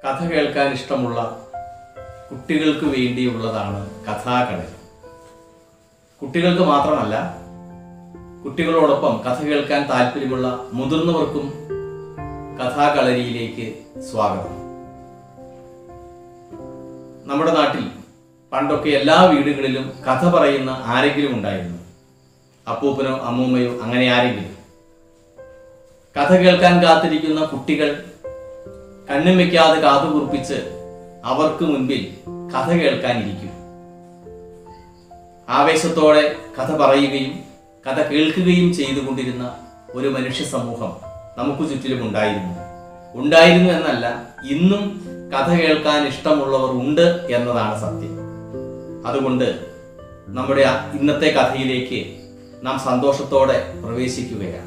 കഥ കേൾക്കാൻ ഇഷ്ടമുള്ള കുട്ടികൾക്ക് വേണ്ടിയുള്ളതാണ് കഥാകളി കുട്ടികൾക്ക് മാത്രമല്ല കുട്ടികളോടൊപ്പം കഥ കേൾക്കാൻ താല്പര്യമുള്ള മുതിർന്നവർക്കും കഥാകളരിയിലേക്ക് സ്വാഗതം നമ്മുടെ നാട്ടിൽ പണ്ടൊക്കെ എല്ലാ വീടുകളിലും കഥ പറയുന്ന ആരെങ്കിലും ഉണ്ടായിരുന്നു അപ്പൂപ്പനോ അമ്മൂമ്മയോ അങ്ങനെ ആരെങ്കിലും കഥ കേൾക്കാൻ കാത്തിരിക്കുന്ന കുട്ടികൾ കണ്ണും വെക്കാതെ കാതു കുറിപ്പിച്ച് അവർക്ക് മുൻപിൽ കഥ കേൾക്കാനിരിക്കും ആവേശത്തോടെ കഥ പറയുകയും കഥ കേൾക്കുകയും ചെയ്തുകൊണ്ടിരുന്ന ഒരു മനുഷ്യ സമൂഹം നമുക്ക് ചുറ്റിലും ഉണ്ടായിരുന്നു ഉണ്ടായിരുന്നു എന്നല്ല ഇന്നും കഥ കേൾക്കാൻ ഇഷ്ടമുള്ളവർ ഉണ്ട് എന്നതാണ് സത്യം അതുകൊണ്ട് നമ്മുടെ ആ ഇന്നത്തെ കഥയിലേക്ക് നാം സന്തോഷത്തോടെ പ്രവേശിക്കുകയാണ്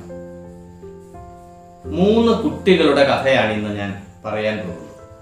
മൂന്ന് കുട്ടികളുടെ കഥയാണ് ഇന്ന് ഞാൻ പറയാൻ പോകുന്നത്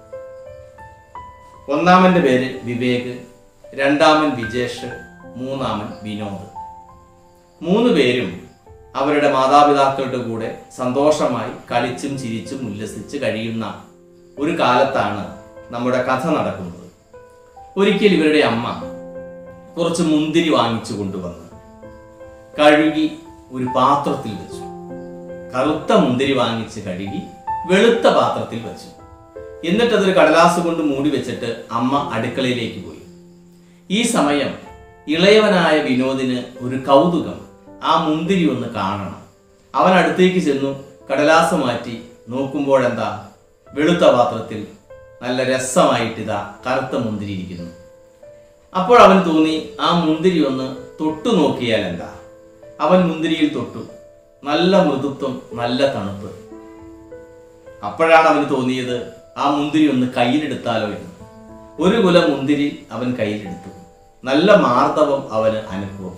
ഒന്നാമന്റെ പേര് വിവേക് രണ്ടാമൻ വിജേഷ് മൂന്നാമൻ വിനോദ് മൂന്ന് പേരും അവരുടെ മാതാപിതാക്കളുടെ കൂടെ സന്തോഷമായി കളിച്ചും ചിരിച്ചും ഉല്ലസിച്ച് കഴിയുന്ന ഒരു കാലത്താണ് നമ്മുടെ കഥ നടക്കുന്നത് ഒരിക്കൽ ഇവരുടെ അമ്മ കുറച്ച് മുന്തിരി വാങ്ങിച്ചു കൊണ്ടുവന്ന് കഴുകി ഒരു പാത്രത്തിൽ വെച്ചു കറുത്ത മുന്തിരി വാങ്ങിച്ച് കഴുകി വെളുത്ത പാത്രത്തിൽ വെച്ചു എന്നിട്ട് അതൊരു കടലാസ് കൊണ്ട് മൂടി വെച്ചിട്ട് അമ്മ അടുക്കളയിലേക്ക് പോയി ഈ സമയം ഇളയവനായ വിനോദിന് ഒരു കൗതുകം ആ മുന്തിരി ഒന്ന് കാണണം അവൻ അടുത്തേക്ക് ചെന്നു കടലാസ് മാറ്റി നോക്കുമ്പോഴെന്താ വെളുത്ത പാത്രത്തിൽ നല്ല രസമായിട്ട് ഇതാ കറുത്ത മുന്തിരി ഇരിക്കുന്നു അപ്പോൾ അവന് തോന്നി ആ മുന്തിരി ഒന്ന് തൊട്ടു നോക്കിയാൽ എന്താ അവൻ മുന്തിരിയിൽ തൊട്ടു നല്ല മൃദുത്വം നല്ല തണുപ്പ് അപ്പോഴാണ് അവന് തോന്നിയത് ആ മുന്തിരി ഒന്ന് കയ്യിലെടുത്താലോ എന്ന് ഒരു കുല മുന്തിരി അവൻ കയ്യിലെടുത്തു നല്ല മാർദ്ദവം അവന് അനുഭവപ്പെട്ടു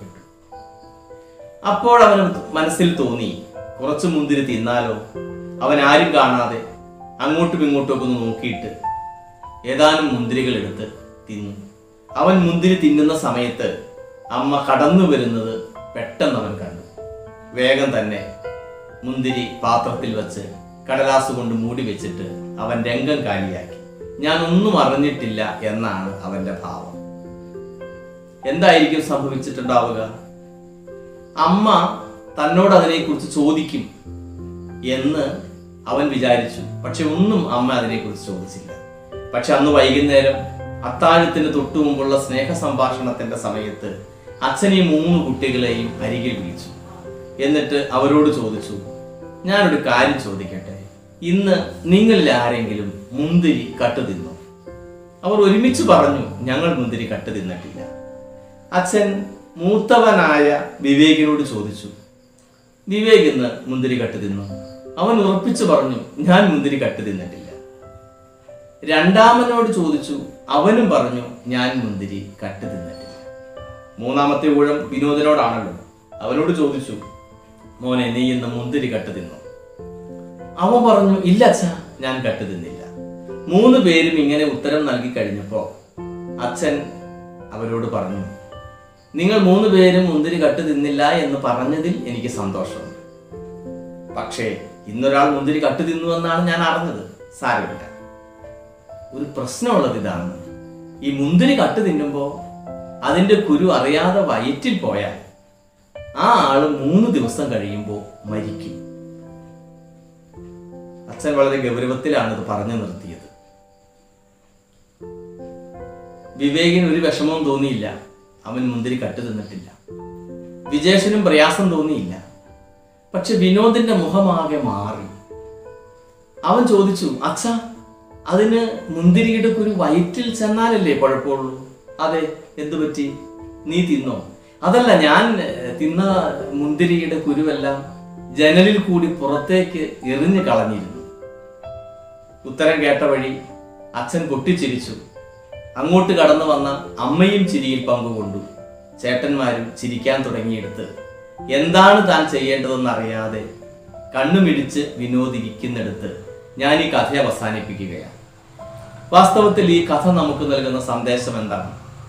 അപ്പോൾ അവന് മനസ്സിൽ തോന്നി കുറച്ച് മുന്തിരി തിന്നാലോ അവൻ ആരും കാണാതെ അങ്ങോട്ടും ഇങ്ങോട്ടും ഒക്കെ ഒന്ന് നോക്കിയിട്ട് ഏതാനും മുന്തിരികൾ എടുത്ത് തിന്നു അവൻ മുന്തിരി തിന്നുന്ന സമയത്ത് അമ്മ കടന്നു വരുന്നത് പെട്ടെന്ന് അവൻ കണ്ടു വേഗം തന്നെ മുന്തിരി പാത്രത്തിൽ വെച്ച് കടലാസ് കൊണ്ട് മൂടി വെച്ചിട്ട് അവൻ രംഗം കാലിയാക്കി ഞാൻ ഒന്നും അറിഞ്ഞിട്ടില്ല എന്നാണ് അവന്റെ ഭാവം എന്തായിരിക്കും സംഭവിച്ചിട്ടുണ്ടാവുക അമ്മ തന്നോട് അതിനെക്കുറിച്ച് ചോദിക്കും എന്ന് അവൻ വിചാരിച്ചു പക്ഷെ ഒന്നും അമ്മ അതിനെക്കുറിച്ച് ചോദിച്ചില്ല പക്ഷെ അന്ന് വൈകുന്നേരം അത്താഴത്തിന് തൊട്ടു മുമ്പുള്ള സ്നേഹ സംഭാഷണത്തിന്റെ സമയത്ത് അച്ഛൻ ഈ മൂന്ന് കുട്ടികളെയും അരികിൽ വിളിച്ചു എന്നിട്ട് അവരോട് ചോദിച്ചു ഞാനൊരു കാര്യം ചോദിക്കട്ടെ ഇന്ന് നിങ്ങളിൽ ആരെങ്കിലും മുന്തിരി കട്ടു തിന്നു അവർ ഒരുമിച്ച് പറഞ്ഞു ഞങ്ങൾ മുന്തിരി കട്ടു തിന്നിട്ടില്ല അച്ഛൻ മൂത്തവനായ വിവേകിനോട് ചോദിച്ചു വിവേക് ഇന്ന് മുന്തിരി കട്ടു തിന്നു അവൻ ഉറപ്പിച്ചു പറഞ്ഞു ഞാൻ മുന്തിരി കട്ടു തിന്നിട്ടില്ല രണ്ടാമനോട് ചോദിച്ചു അവനും പറഞ്ഞു ഞാൻ മുന്തിരി കട്ടു തിന്നിട്ടില്ല മൂന്നാമത്തെ ഊഴം വിനോദിനോടാണല്ലോ അവനോട് ചോദിച്ചു മോനെ നീ ഇന്ന് മുന്തിരി കട്ടു തിന്നു അവൻ പറഞ്ഞു ഇല്ല അച്ഛാ ഞാൻ കട്ടു തിന്നില്ല മൂന്ന് പേരും ഇങ്ങനെ ഉത്തരം നൽകി കഴിഞ്ഞപ്പോ അച്ഛൻ അവരോട് പറഞ്ഞു നിങ്ങൾ മൂന്ന് പേരും മുന്തിരി കട്ടു തിന്നില്ല എന്ന് പറഞ്ഞതിൽ എനിക്ക് സന്തോഷമുണ്ട് പക്ഷേ ഇന്നൊരാൾ മുന്തിരി കട്ടു തിന്നു എന്നാണ് ഞാൻ അറിഞ്ഞത് സാരമില്ല ഒരു പ്രശ്നമുള്ളത് ഇതാണ് ഈ മുന്തിരി കട്ടു തിന്നുമ്പോൾ അതിന്റെ കുരു അറിയാതെ വയറ്റിൽ പോയാൽ ആ ആള് മൂന്ന് ദിവസം കഴിയുമ്പോൾ മരിക്കും അച്ഛൻ വളരെ ഗൗരവത്തിലാണ് ഇത് പറഞ്ഞു നിർത്തിയത് വിവേകിന് ഒരു വിഷമവും തോന്നിയില്ല അവൻ മുന്തിരി കട്ടു തിന്നിട്ടില്ല വിജേഷനും പ്രയാസം തോന്നിയില്ല പക്ഷെ വിനോദിന്റെ മുഖമാകെ മാറി അവൻ ചോദിച്ചു അച്ഛ അതിന് മുന്തിരിയുടെ കുരു വയറ്റിൽ ചെന്നാലല്ലേ കുഴപ്പമുള്ളൂ അതെ എന്തു പറ്റി നീ തിന്നോ അതല്ല ഞാൻ ഏർ, തിന്ന മുന്തിരിയുടെ കുരുവെല്ലാം ജനലിൽ കൂടി പുറത്തേക്ക് എറിഞ്ഞു കളഞ്ഞിരുന്നു ഉത്തരം കേട്ട വഴി അച്ഛൻ പൊട്ടിച്ചിരിച്ചു അങ്ങോട്ട് കടന്നു വന്ന അമ്മയും ചിരിയിൽ പങ്കുകൊണ്ടു ചേട്ടന്മാരും ചിരിക്കാൻ തുടങ്ങിയെടുത്ത് എന്താണ് താൻ ചെയ്യേണ്ടതെന്ന് അറിയാതെ കണ്ണുമിടിച്ച് വിനോദിരിക്കുന്നിടത്ത് ഞാൻ ഈ കഥ അവസാനിപ്പിക്കുകയാണ് വാസ്തവത്തിൽ ഈ കഥ നമുക്ക് നൽകുന്ന സന്ദേശം എന്താണ്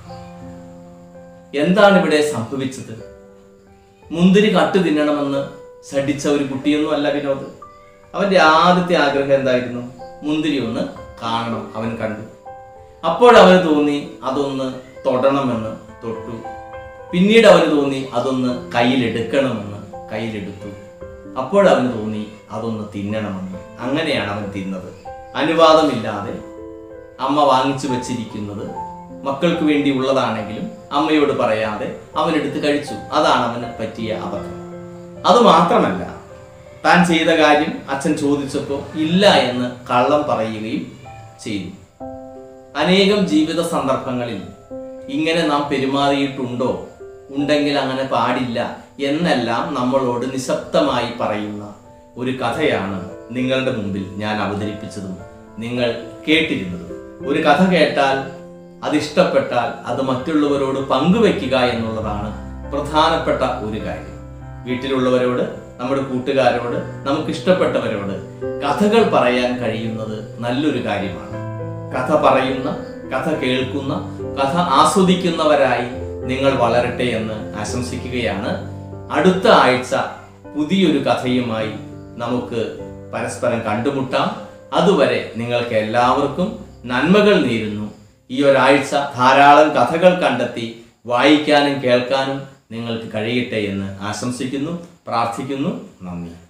എന്താണ് ഇവിടെ സംഭവിച്ചത് മുന്തിരി കട്ടു തിന്നണമെന്ന് ശഠിച്ച ഒരു കുട്ടിയൊന്നും അല്ല വിനോദ് അവന്റെ ആദ്യത്തെ ആഗ്രഹം എന്തായിരുന്നു മുന്തിരി ഒന്ന് കാണണം അവൻ കണ്ടു അപ്പോഴവന് തോന്നി അതൊന്ന് തൊടണമെന്ന് തൊട്ടു പിന്നീട് അവന് തോന്നി അതൊന്ന് കയ്യിലെടുക്കണമെന്ന് കയ്യിലെടുത്തു അപ്പോഴവന് തോന്നി അതൊന്ന് തിന്നണമെന്ന് അങ്ങനെയാണ് അവൻ തിന്നത് അനുവാദമില്ലാതെ അമ്മ വാങ്ങിച്ചു വെച്ചിരിക്കുന്നത് മക്കൾക്ക് വേണ്ടി ഉള്ളതാണെങ്കിലും അമ്മയോട് പറയാതെ അവനെടുത്ത് കഴിച്ചു അതാണ് അവന് പറ്റിയ അബദ്ധം അത് മാത്രമല്ല താൻ ചെയ്ത കാര്യം അച്ഛൻ ചോദിച്ചപ്പോൾ ഇല്ല എന്ന് കള്ളം പറയുകയും ചെയ്തു അനേകം ജീവിത സന്ദർഭങ്ങളിൽ ഇങ്ങനെ നാം പെരുമാറിയിട്ടുണ്ടോ ഉണ്ടെങ്കിൽ അങ്ങനെ പാടില്ല എന്നെല്ലാം നമ്മളോട് നിശബ്ദമായി പറയുന്ന ഒരു കഥയാണ് നിങ്ങളുടെ മുമ്പിൽ ഞാൻ അവതരിപ്പിച്ചതും നിങ്ങൾ കേട്ടിരുന്നതും ഒരു കഥ കേട്ടാൽ അതിഷ്ടപ്പെട്ടാൽ അത് മറ്റുള്ളവരോട് പങ്കുവെക്കുക എന്നുള്ളതാണ് പ്രധാനപ്പെട്ട ഒരു കാര്യം വീട്ടിലുള്ളവരോട് നമ്മുടെ കൂട്ടുകാരോട് നമുക്ക് ഇഷ്ടപ്പെട്ടവരോട് കഥകൾ പറയാൻ കഴിയുന്നത് നല്ലൊരു കാര്യമാണ് കഥ പറയുന്ന കഥ കേൾക്കുന്ന കഥ ആസ്വദിക്കുന്നവരായി നിങ്ങൾ വളരട്ടെ എന്ന് ആശംസിക്കുകയാണ് അടുത്ത ആഴ്ച പുതിയൊരു കഥയുമായി നമുക്ക് പരസ്പരം കണ്ടുമുട്ടാം അതുവരെ നിങ്ങൾക്ക് എല്ലാവർക്കും നന്മകൾ നേരുന്നു ഈ ഒരാഴ്ച ധാരാളം കഥകൾ കണ്ടെത്തി വായിക്കാനും കേൾക്കാനും നിങ്ങൾക്ക് കഴിയട്ടെ എന്ന് ആശംസിക്കുന്നു പ്രാർത്ഥിക്കുന്നു നന്ദി